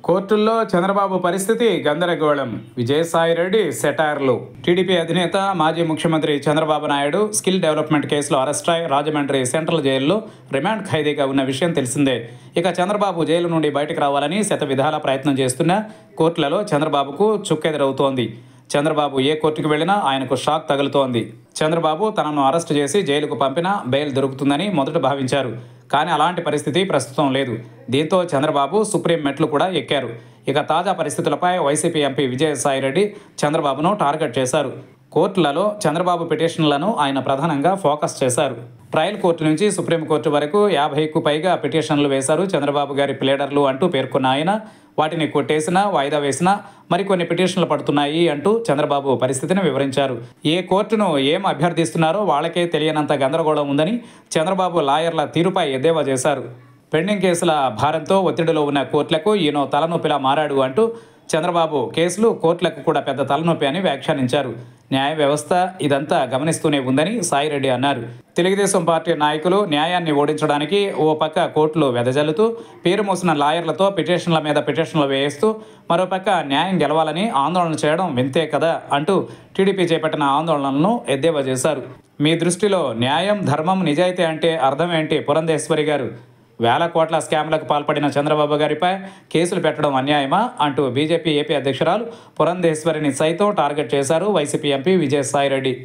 కోర్టుల్లో చంద్రబాబు పరిస్థితి గందరగోళం విజయసాయిరెడ్డి సెటార్లు టీడీపీ అధినేత మాజీ ముఖ్యమంత్రి చంద్రబాబు నాయుడు స్కిల్ డెవలప్మెంట్ కేసులో అరెస్ట్ అయి రాజమండ్రి సెంట్రల్ జైల్లో రిమాండ్ ఖైదీగా ఉన్న విషయం తెలిసిందే ఇక చంద్రబాబు జైలు నుండి బయటకు రావాలని శత విధాల ప్రయత్నం చేస్తున్న కోర్టులలో చంద్రబాబుకు చుక్కెదురవుతోంది చంద్రబాబు ఏ కోర్టుకు వెళ్ళినా ఆయనకు షాక్ తగులుతోంది చంద్రబాబు తనను అరెస్టు చేసి జైలుకు పంపినా బెయిల్ దొరుకుతుందని మొదట భావించారు కానీ అలాంటి పరిస్థితి ప్రస్తుతం లేదు దీంతో చంద్రబాబు సుప్రీం మెట్లు కూడా ఎక్కారు ఇక తాజా పరిస్థితులపై వైసీపీ ఎంపీ విజయసాయిరెడ్డి చంద్రబాబును టార్గెట్ చేశారు కోర్టులలో చంద్రబాబు పిటిషన్లను ఆయన ప్రధానంగా ఫోకస్ చేశారు ట్రయల్ కోర్టు నుంచి సుప్రీంకోర్టు వరకు యాభైకు పైగా పిటిషన్లు వేశారు చంద్రబాబు గారి ప్లేడర్లు అంటూ పేర్కొన్న ఆయన వాటిని కొట్టేసినా వాయిదా వేసినా మరికొన్ని పిటిషన్లు పడుతున్నాయి అంటూ చంద్రబాబు పరిస్థితిని వివరించారు ఏ కోర్టును ఏం అభ్యర్థిస్తున్నారో వాళ్ళకే తెలియనంత గందరగోళం ఉందని చంద్రబాబు లాయర్ల తీరుపై ఎద్దేవా చేశారు పెండింగ్ కేసుల భారంతో ఒత్తిడిలో ఉన్న కోర్టులకు ఈయన తలనొప్పిలా మారాడు అంటూ చంద్రబాబు కేసులు కోర్టులకు కూడా పెద్ద తలనొప్పి అని వ్యాఖ్యానించారు న్యాయ వ్యవస్థ ఇదంతా గమనిస్తూనే ఉందని సాయిరెడ్డి అన్నారు తెలుగుదేశం పార్టీ నాయకులు న్యాయాన్ని ఓడించడానికి ఓ పక్క కోర్టులు వెదజల్లుతూ పేరు మోసిన లాయర్లతో పిటిషన్ల మీద పిటిషన్లు వేయిస్తూ మరోపక్క న్యాయం గెలవాలని ఆందోళన చేయడం వింతే కదా అంటూ టీడీపీ చేపట్టిన ఆందోళనలను ఎద్దేవా చేశారు మీ దృష్టిలో న్యాయం ధర్మం నిజాయితీ అంటే అర్థం ఏంటి పురంధేశ్వరి గారు వేల కోట్ల స్కామ్లకు పాల్పడిన చంద్రబాబు గారిపై కేసులు పెట్టడం అన్యాయమా అంటూ బీజేపీ ఏపీ అధ్యక్షురాలు పురంధేశ్వరిని సైతం టార్గెట్ చేశారు వైసీపీ ఎంపీ విజయసాయిరెడ్డి